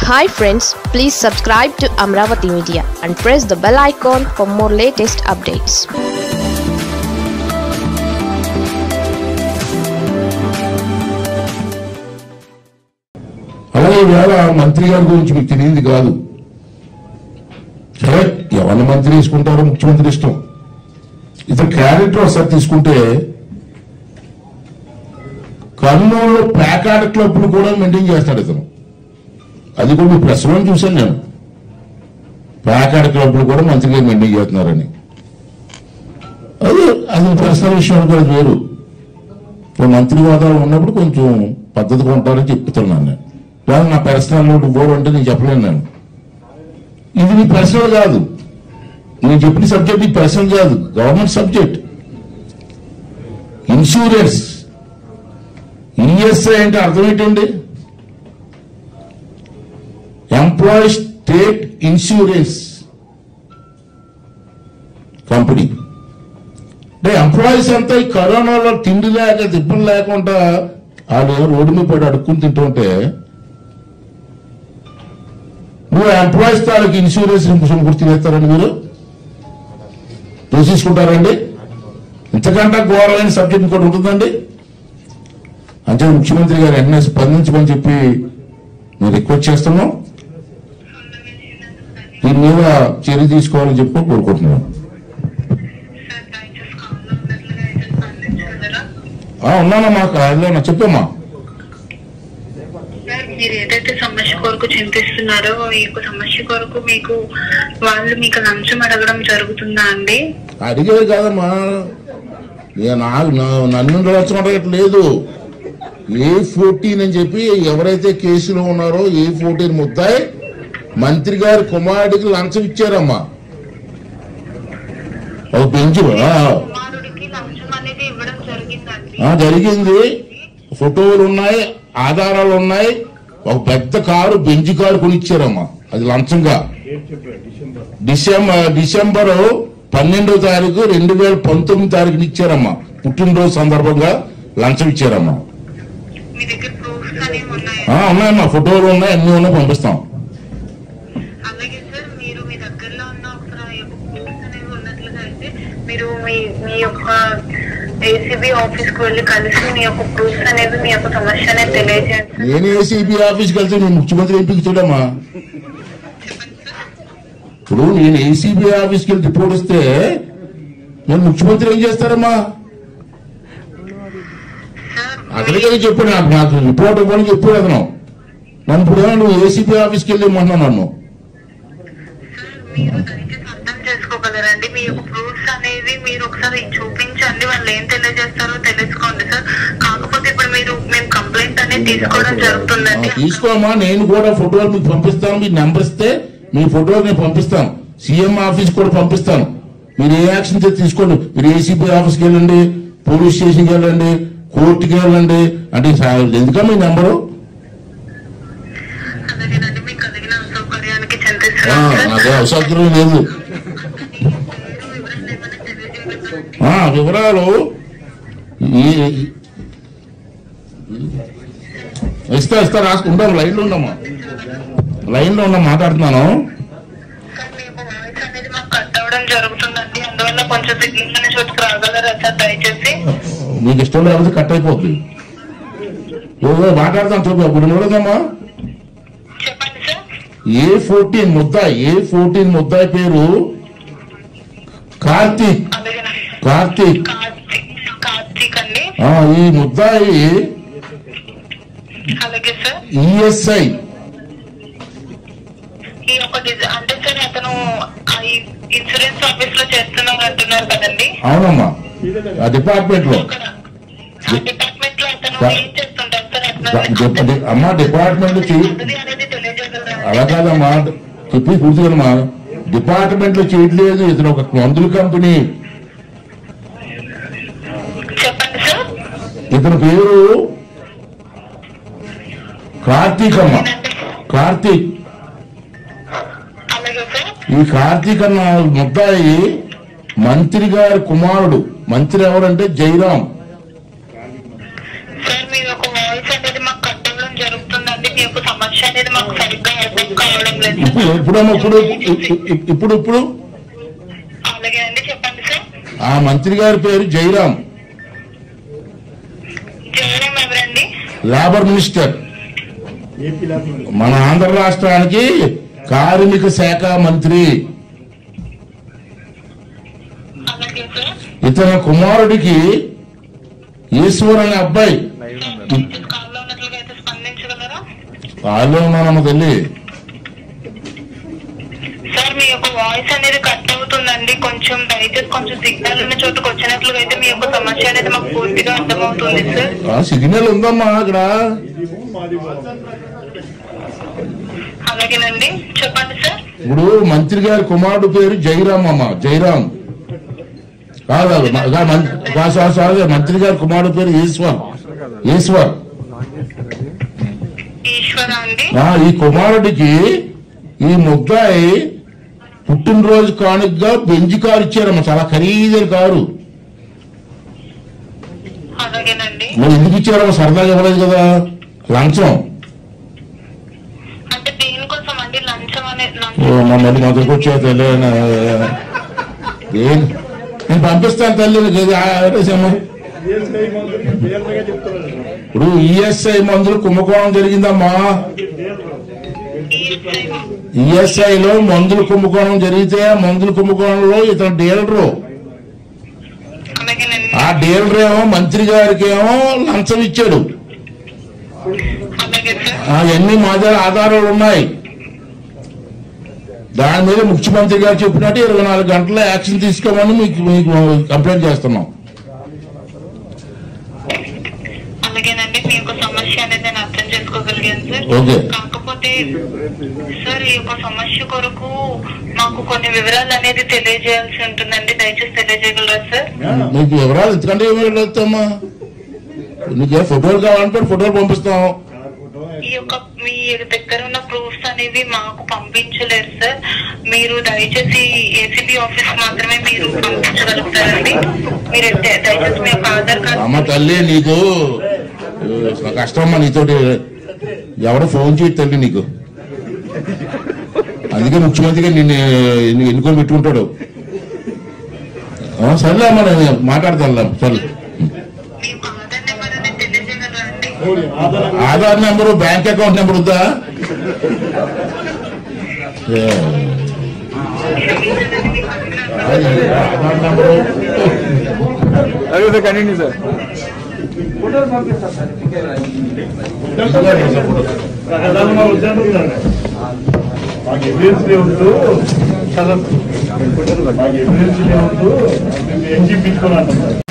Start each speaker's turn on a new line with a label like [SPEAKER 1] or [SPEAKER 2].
[SPEAKER 1] Hi friends please subscribe to Amaravati media and press the bell icon for more latest updates
[SPEAKER 2] అలాగే ఈవేళ మంత్రి గారి గురించి మీకు తెలియదు కాదు సరే ఎవరిని మంత్రి తీసుకుంటారో ముఖ్యమంత్రి ఇష్టం ఇతను క్యారెక్టర్ ఒకసారి తీసుకుంటే కర్నూలు ప్యాకాట్ క్లబ్ను కూడా మెయింటైన్ చేస్తాడు ఇతను అది కూడా మీ ప్రెస్ లో చూశాను నేను ప్యాకాట్ క్లబ్లు కూడా మంత్రి గారు మెయింటైన్ చేస్తున్నారని అది అది పర్సనల్ విషయం కూడా వేరు ఇప్పుడు మంత్రి హోదాలో ఉన్నప్పుడు కొంచెం పద్ధతిగా ఉంటారని చెప్తున్నాను నేను కానీ నా పర్సనల్ బోర్ అంటే నేను చెప్పలేను నేను ఇది నీ పర్సనల్ కాదు నేను చెప్పిన సబ్జెక్ట్ నీ పర్సనల్ కాదు గవర్నమెంట్ సబ్జెక్ట్ ఇన్సూరెన్స్ ఈఎస్ఐ అంటే అర్థం ఏంటండి ఎంప్లాయీ స్టేట్ ఇన్సూరెన్స్ కంపెనీ అంటే ఎంప్లాయీస్ అంతా ఈ కరోనాలో తిండి లేక తిప్పలు లేకుండా వాళ్ళు ఏమో రోడ్డు మీద పడి అడుక్కుని తింటుంటే నువ్వు ఎంప్లాయీస్ తాలూకు ఇన్సూరెన్స్ గుర్తు చేస్తారండి మీరు చూసేసుకుంటారండి ఇంతకంటే ఘోరమైన సబ్జెక్ట్ ఇంకోటి ఉంటుందండి అంటే ముఖ్యమంత్రి గారు వెంటనే స్పందించమని చెప్పి నేను రిక్వెస్ట్ చేస్తున్నాం దీని మీద చర్య తీసుకోవాలని చెప్పి కోరుకుంటున్నాను
[SPEAKER 3] సార్ దయచేసి కాల్లో ఉన్నట్లుగా అయితే స్పందించగలరా
[SPEAKER 2] ఆ, ఉన్నానమ్మా కాదులేనా చెప్పమ్మా
[SPEAKER 3] సార్ మీరు ఏదైతే సమస్య కొరకు చింతిస్తున్నారో ఈ యొక్క సమస్య కొరకు మీకు వాళ్ళు మీకు లంచం అడగడం జరుగుతుందా అండి
[SPEAKER 2] అడిగేది కాదమ్మా ఇక నాకు నా- నన్ను రచన లేదు ఏ ఫోర్టీన్ అని చెప్పి ఎవరైతే కేసులో ఉన్నారో ఏ ఫోర్టీన్ ముద్దాయి మంత్రి గారి కుమారుడికి లంచం ఇచ్చారమ్మా ఒక బెంచ్ ఆ,
[SPEAKER 3] కుమారుడికి లంచం అనేది ఇవ్వడం జరిగిందండి
[SPEAKER 2] ఆ, జరిగింది ఫోటోలు ఉన్నాయి ఆధారాలు ఉన్నాయి ఒక పెద్ద కారు బెంచ్ కారు కొనిచ్చారమ్మా అది లంచంగా డిసెంబర్ డిసెంబర్ పన్నెండో తారీఖు రెండు వేల పంతొమ్మిది తారీఖున ఇచ్చారమ్మా పుట్టినరోజు సందర్భంగా లంచం ఇచ్చారమ్మా
[SPEAKER 3] మీ దగ్గర ప్రూఫ్స్ అనేవి ఉన్నాయా
[SPEAKER 2] ఆ, ఉన్నాయమ్మా ఫోటోలు ఉన్నాయి అన్ని ఉన్నాయి పంపిస్తాం
[SPEAKER 3] అలాగే సార్ మీరు మీ దగ్గరలో ఉన్న ఒకసారి ఆ యొక్క ప్రూఫ్స్ అనేవి ఉన్నట్లుగా అయితే మీరు మీ మీ యొక్క ఏసీబీ ఆఫీస్ కు వెళ్ళి కలిసి మీ యొక్క ప్రూఫ్స్ అనేవి మీ యొక్క సమస్య అనేది తెలియజేయండి సార్.
[SPEAKER 2] నేను ఏసీబీ ఆఫీస్కి వెళ్తే నేను ముఖ్యమంత్రి ఎంపిక చూడమ్మా ఇప్పుడు నేను ఏసీబీ ఆఫీస్కి వెళ్ళి రిపోర్ట్ ఇస్తే నేను ముఖ్యమంత్రి ఏం చేస్తారమ్మా
[SPEAKER 3] సార్
[SPEAKER 2] అతనికే చెప్పాడు నాకు నాకు రిపోర్ట్ ఇవ్వని చెప్పాడు అతను నన్ను ఇప్పుడు ఏమో నువ్వు ఏసీబీ ఆఫీస్కి వెళ్ళి ఇమ్మంటున్నావు నన్ను
[SPEAKER 3] మీరు దయచేసి అర్థం చేసుకోగలరండి మీ యొక్క ప్రూఫ్స్ అనేవి మీరు ఒకసారి చూపించండి వాళ్ళు ఏం తెలియజేస్తారో తెలుసుకోండి సార్ కాకపోతే ఇప్పుడు మీరు మేము కంప్లైంట్ అనేది తీసుకోవడం జరుగుతుందండి
[SPEAKER 2] ఆ, తీసుకోమ్మా నేను కూడా ఫోటోలు మీకు పంపిస్తాను మీ నెంబర్ ఇస్తే మీ ఫోటోలు నేను పంపిస్తాను సీఎం ఆఫీస్ కూడా పంపిస్తాను మీరు ఏ యాక్షన్ అయితే తీసుకోండి మీరు ఏసీబీ ఆఫీస్కి వెళ్ళండి పోలీస్ స్టేషన్కి వెళ్ళండి కోర్టుకి వెళ్ళండి అంటే సా- ఎందుకమ్మా మీ నెంబరు
[SPEAKER 3] అలాగేనండి మీకు కలిగిన అసౌకర్యానికి
[SPEAKER 2] ఆ,
[SPEAKER 3] చింతిస్తున్నాను సార్.
[SPEAKER 2] నాకే అవసరం లేదు
[SPEAKER 3] పేరు వివరాలు ఏమైనా తెలియజేయగలరా?
[SPEAKER 2] ఆ, వివరాలు ఈ- ఇస్తా ఇస్తా రాసుకుంటాం లైన్లో ఉండమ్మా లైన్లో ఉన్నా మాట్లాడుతున్నాను
[SPEAKER 3] సార్ మీ యొక్క వాయిస్ అనేది మాకు కట్ అవ్వడం జరుగుతుందండి అందువల్ల కొంచెం సిగ్నల్ అనే చోటుకు రాగలరా సార్ దయచేసి
[SPEAKER 2] మీకు ఇష్టం లేకపోతే కట్ అయిపోద్ది ఏదో మాట్లాడతాను చూపు ఇప్పుడు నిలదమ్మా
[SPEAKER 3] చెప్పండి సార్
[SPEAKER 2] ఏ ఫోర్టీన్ ముద్దాయి ఏ ఫోర్టీన్ ముద్దాయి పేరు కార్తీక్
[SPEAKER 3] అలాగేనండి
[SPEAKER 2] కార్తీక్
[SPEAKER 3] కార్తీక్ కార్తీక్ అండి
[SPEAKER 2] ఆ, ఈ ముద్దాయి
[SPEAKER 3] అలాగే సార్
[SPEAKER 2] ఈఎస్ఐ
[SPEAKER 3] ఈ యొక్క డిజ- అంటే సార్ అతను ఆ ఈ ఇన్సూరెన్స్ ఆఫీస్ లో చేస్తున్నారు అంటున్నారు కదండి
[SPEAKER 2] అవునమ్మా ఆ డిపార్ట్మెంట్ లో
[SPEAKER 3] అక్కడ ఆ డిపార్ట్మెంట్ లో అతను
[SPEAKER 2] దా-
[SPEAKER 3] ఏం చేస్తుంటారు సార్
[SPEAKER 2] ద- డి- డి- అమ్మా డిపార్ట్మెంట్ లో చెయ్యి
[SPEAKER 3] అతను అనేది తెలియజేయగలరా
[SPEAKER 2] అలా కాదమ్మా చెప్పి పూర్తిగానమ్మా డిపార్ట్మెంట్ లో చేయట్లేదు ఇతను ఒక మందుల కంపెనీ
[SPEAKER 3] చెప్పండి సార్
[SPEAKER 2] ఇతని పేరు కార్తీక్ అమ్మ
[SPEAKER 3] ఏనండి?
[SPEAKER 2] కార్తీక్
[SPEAKER 3] అలాగే సార్
[SPEAKER 2] ఈ కార్తీక్ అన్న ముద్దాయి మంత్రి గారి కుమారుడు మంత్రి ఎవరంటే జైరాం
[SPEAKER 3] సార్ మీ యొక్క వాయిస్ అనేది మాకు కట్ అవ్వడం జరుగుతుందండి మీ యొక్క సమస్య అనేది మాకు సరిగ్గా అర్థం అర్థం కావడం లేదు
[SPEAKER 2] ఇప్పుడు ఇప్పుడమ్మా ఇప్పుడు ఇ- ఇప్పుడు ఇప్పుడు
[SPEAKER 3] అలాగే అండి చెప్పండి సార్
[SPEAKER 2] ఆ మంత్రి గారి పేరు జైరాం
[SPEAKER 3] జయరాం ఎవరండి
[SPEAKER 2] లేబర్ మినిస్టర్ మన ఆంధ్ర రాష్ట్రానికి కార్మిక శాఖ మంత్రి
[SPEAKER 3] అలాగే సార్
[SPEAKER 2] ఇతని కుమారుడికి ఈశ్వర్ అనే అబ్బాయి
[SPEAKER 3] కాల్లో ఉన్నట్లుగా అయితే స్పందించగలరా
[SPEAKER 2] కాళ్ళు ఉన్నానమ్మ తల్లి
[SPEAKER 3] సార్ మీ యొక్క వాయిస్ అనేది కట్ అవుతుందండి కొంచెం దయచేసి కొంచెం సిగ్నల్ ఉన్న చోటుకు వచ్చినట్లుగా అయితే మీ యొక్క సమస్య అనేది మాకు పూర్తిగా అర్థమవుతుంది సార్
[SPEAKER 2] ఆ సిగ్నల్ ఉందమ్మా అక్కడ
[SPEAKER 3] అలాగేనండి చెప్పండి సార్
[SPEAKER 2] ఇప్పుడు మంత్రి గారి కుమారుడు పేరు జైరామ్ అమ్మ జైరామ్ కాదు కాదు, మ- గా- మం- కాదు, కాదు, కాదు, మంత్రి గారి కుమారుడు పేరు ఈశ్వర్ ఈశ్వర్
[SPEAKER 3] ఈశ్వర అండి
[SPEAKER 2] ఆ, ఈ కుమారుడికి ఈ ముద్దాయి పుట్టినరోజు కానుకగా బెంజ్ కారు ఇచ్చారమ్మ చాలా ఖరీదైన కారు
[SPEAKER 3] అలాగేనండి
[SPEAKER 2] మరి ఎందుకు ఇచ్చారమ్మ సరదాగా ఇవ్వలేదు కదా లంచం
[SPEAKER 3] అంటే దేనికోసం అండి లంచం అనే
[SPEAKER 2] ఓ,
[SPEAKER 3] లంచం
[SPEAKER 2] మా మళ్ళీ మొదటికి వచ్చా తల్లి ఏం నేను పంపిస్తాను తల్లి నీకు ఇది ఆడేసమ్మా. ఇప్పుడు ఈఎస్ఐ మందులు కుంభకోణం జరిగిందమ్మా ఈఎస్ఐ లో మందులు కుంభకోణం జరిగితే ఆ మందుల కుంభకోణంలో ఇతను డీలరు
[SPEAKER 3] అలాగేనండి
[SPEAKER 2] ఆ డీలర్ ఏమో మంత్రి గారికి ఏమో లంచం ఇచ్చాడు
[SPEAKER 3] అలాగే సార్
[SPEAKER 2] అవన్నీ మా దగ్గర ఆధారాలు ఉన్నాయి దాని మీద ముఖ్యమంత్రి గారు చెప్పినట్టు ఇరవై నాలుగు గంటల్లో యాక్షన్ తీసుకోమని మీకు మీకు కంప్లైంట్ చేస్తున్నాం
[SPEAKER 3] అలాగేనండి మీ యొక్క సమస్య అనేది నేను అర్థం చేసుకోగలిగాను సార్
[SPEAKER 2] ఓకే.
[SPEAKER 3] కాకపోతే సార్ ఈ యొక్క సమస్య కొరకు మాకు కొన్ని వివరాలు అనేది తెలియజేయాల్సి ఉంటుందండి దయచేసి తెలియజేయగలరా సార్
[SPEAKER 2] మీకు వివరాలు ఎందుకంటే ఏమి వెళ్తామా నీకు ఏ ఫోటోలు కావాలంటే ఫోటోలు పంపిస్తాం
[SPEAKER 3] ఈ యొక్క మీ దగ్గర ఉన్న ప్రూఫ్స్ అనేవి మాకు పంపించలేరు సార్ మీరు దయచేసి ఏసీబీ ఆఫీస్ మాత్రమే మీరు పంపించగలుగుతారండి మీరు ద- దయచేసి మీ యొక్క ఆధార్
[SPEAKER 2] అమ్మ
[SPEAKER 3] కార్డు
[SPEAKER 2] తల్లి నీకు ఆ, కష్టమ్మా నీతోటి ఎవడో ఫోన్ చేయి తల్లి నీకు అందుకే ముఖ్యమంత్రి గారు నిన్ను నిన్ను ఎన్నుకొని పెట్టుకుంటాడు ఆ, సర్లే అమ్మ నేను మాట్లాడతాను సర్లే
[SPEAKER 3] మీ యొక్క ఆధార్ నెంబర్ అనేది తెలియజేయగలరా అండి
[SPEAKER 2] Aadhaar number bank account number ఉందా ఏ. అది ఆధార్ నెంబరు
[SPEAKER 4] అదే సార్ కంటిన్యూ సార్
[SPEAKER 5] రకరకాలుగా వచ్చాను మాకు ఎవిడెన్స్ లేవుతూ మాకు ఎవిడెన్స్ లేవుతూ మేము ఏం చూపించుకోవాలి